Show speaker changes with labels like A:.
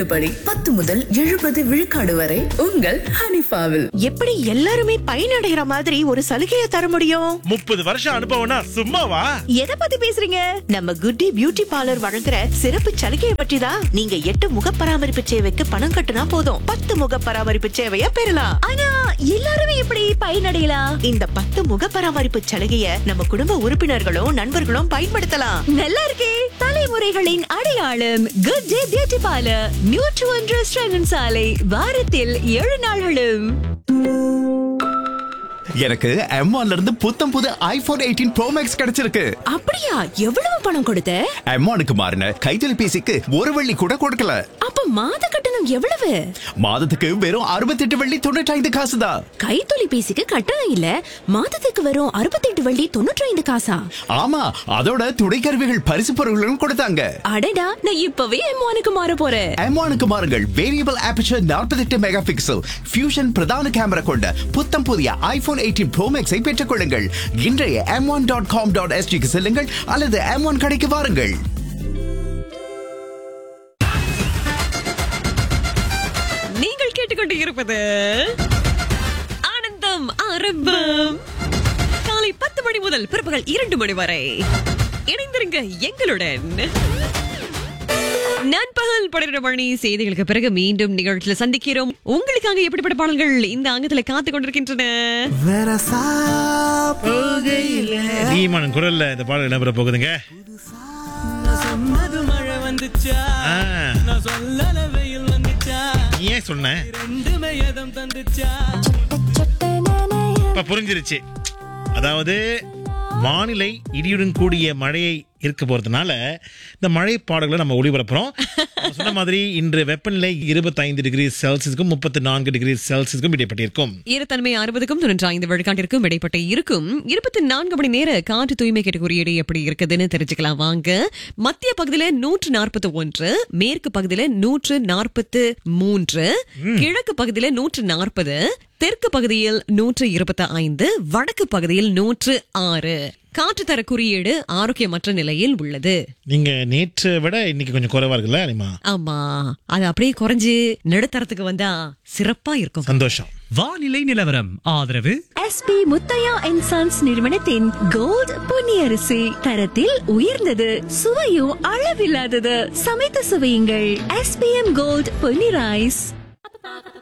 A: தள்ளுபடி பத்து முதல் எழுபது விழுக்காடு வரை உங்கள் ஹனிஃபாவில்
B: எப்படி எல்லாருமே பயனடைகிற மாதிரி ஒரு சலுகையை தர முடியும்
C: முப்பது வருஷம் அனுபவம்னா சும்மாவா
B: எதை பத்தி பேசுறீங்க நம்ம குட்டி பியூட்டி பார்லர் வழங்குற சிறப்பு சலுகையை பற்றி தான் நீங்க எட்டு முக பராமரிப்பு சேவைக்கு பணம் கட்டுனா போதும் பத்து முக பராமரிப்பு சேவையை பெறலாம் ஆனா எல்லாருமே எப்படி பயனடையலாம் இந்த பத்து முக பராமரிப்பு சலுகையை நம்ம குடும்ப உறுப்பினர்களும் நண்பர்களும் பயன்படுத்தலாம்
D: நல்லா இருக்கே தலைமுறைகளின் அடையாளம் குட் டே பியூட்டி பார்லர் நியூட்ரு ஒன்று ஸ்ரங்கன் சாலை வாரத்தில் ஏழு நாள்களும்
E: எனக்கு M1 இருந்து புத்தம் புது ஐபோன் எயிட்டீன் ப்ரோ மேக்ஸ் கிடைச்சிருக்கு
D: அப்படியா எவ்வளவு பணம் கொடுத்த
E: M1க்கு மாறின கைத்தொலைபேசிக்கு ஒரு வெள்ளி கூட கொடுக்கல
D: அப்ப மாத கட்டணம் எவ்வளவு
E: மாதத்துக்கு வெறும் அறுபத்தெட்டு வெள்ளி தொண்ணூற்றி ஐந்து காசு தான்
D: கைத்தொலைபேசிக்கு கட்டணம் இல்ல மாதத்துக்கு வரும் அறுபத்தெட்டு வள்ளி தொண்ணூற்றி ஐந்து காசா
E: ஆமா அதோட துணைக்கருவிகள் பரிசு பொருள்களும் கொடுத்தாங்க
D: அடடா நான் இப்பவே எம்மானுக்கு மாற போறேன்
E: M1க்கு மாறுங்கள் variable aperture 48 megapixel fusion பிரதான கேமரா கொண்ட புத்தம் புதிய ஐபோன் எயிட்டீன் ப்ரோ மேக்ஸை பெற்றுக் கொள்ளுங்கள் இன்றைய M one dot com dot எஸ்டிக்கு செல்லுங்கள் அல்லது எம் ஒன் கடைக்கு வாருங்கள்
D: நீங்கள் கேட்டுக்கொண்டு இருப்பது ஆனந்தம் ஆரம்பம் காலை பத்து மணி முதல் பிற்பகல் இரண்டு மணி வரை இணைந்திருங்க எங்களுடன் நண்பகல் பன்னிரண்டு மணி செய்திகளுக்கு பிறகு மீண்டும் நிகழ்ச்சியில சந்திக்கிறோம் உங்களுக்காக எப்படிப்பட்ட பாடல்கள் இந்த அங்கத்துல காத்து கொண்டிருக்கின்றன
C: நீமன் குரல்ல இந்த பாடல் இடம்பெற போகுதுங்க
F: சொன்னது மழை வந்துச்சா
C: ஆ,
F: நான் சொல்லல வெயில் வந்துச்சா
C: நீ ஏன் சொன்ன
F: ரெண்டுமே எதம் தந்துச்சா
C: இப்ப புரிஞ்சிருச்சு அதாவது வானிலை இடியுடன் கூடிய மழையை இருக்க போறதுனால இந்த மழை பாடல்களை நம்ம ஒளிபரப்புறோம் நம்ம சொன்ன மாதிரி இன்று வெப்பநிலை இருபத்தைந்து டிகிரி செல்சியஸ்க்கும் முப்பத்தி நான்கு டிகிரி செல்சியஸ்க்கும் இடைப்பட்டிருக்கும்
D: ஈரத்தன்மை அறுபதுக்கும் தொண்ணூற்றி ஐந்து விழுக்காட்டிற்கும் இடைப்பட்ட இருக்கும் இருபத்தி நான்கு மணி நேர காற்று தூய்மை கேட்ட குறியீடு எப்படி இருக்குதுன்னு தெரிஞ்சுக்கலாம் வாங்க மத்திய பகுதியில நூற்று நாற்பத்தி ஒன்று மேற்கு பகுதியில நூற்று நாற்பத்து மூன்று கிழக்கு பகுதியில நூற்று நாற்பது தெற்கு பகுதியில் நூற்று இருபத்தி ஐந்து வடக்கு பகுதியில் நூற்று ஆறு காற்று தர குறியீடு ஆரோக்கியமற்ற நிலையில் உள்ளது
C: நீங்க நேற்றை விட இன்னைக்கு கொஞ்சம் குறைவா இருக்குல்ல அனிமா
D: ஆமா அது அப்படியே குறைஞ்சு நடுத்தரத்துக்கு வந்தா சிறப்பா இருக்கும்
C: சந்தோஷம்
F: வானிலை நிலவரம் ஆதரவு
D: எஸ்பி முத்தையா அண்ட் சன்ஸ் நிறுவனத்தின் கோல்ட் பொன்னியரிசி தரத்தில் உயர்ந்தது சுவையும் அளவில்லாதது சமைத்து சுவையுங்கள் எஸ்பிஎம் கோல்ட் பொன்னி ரைஸ்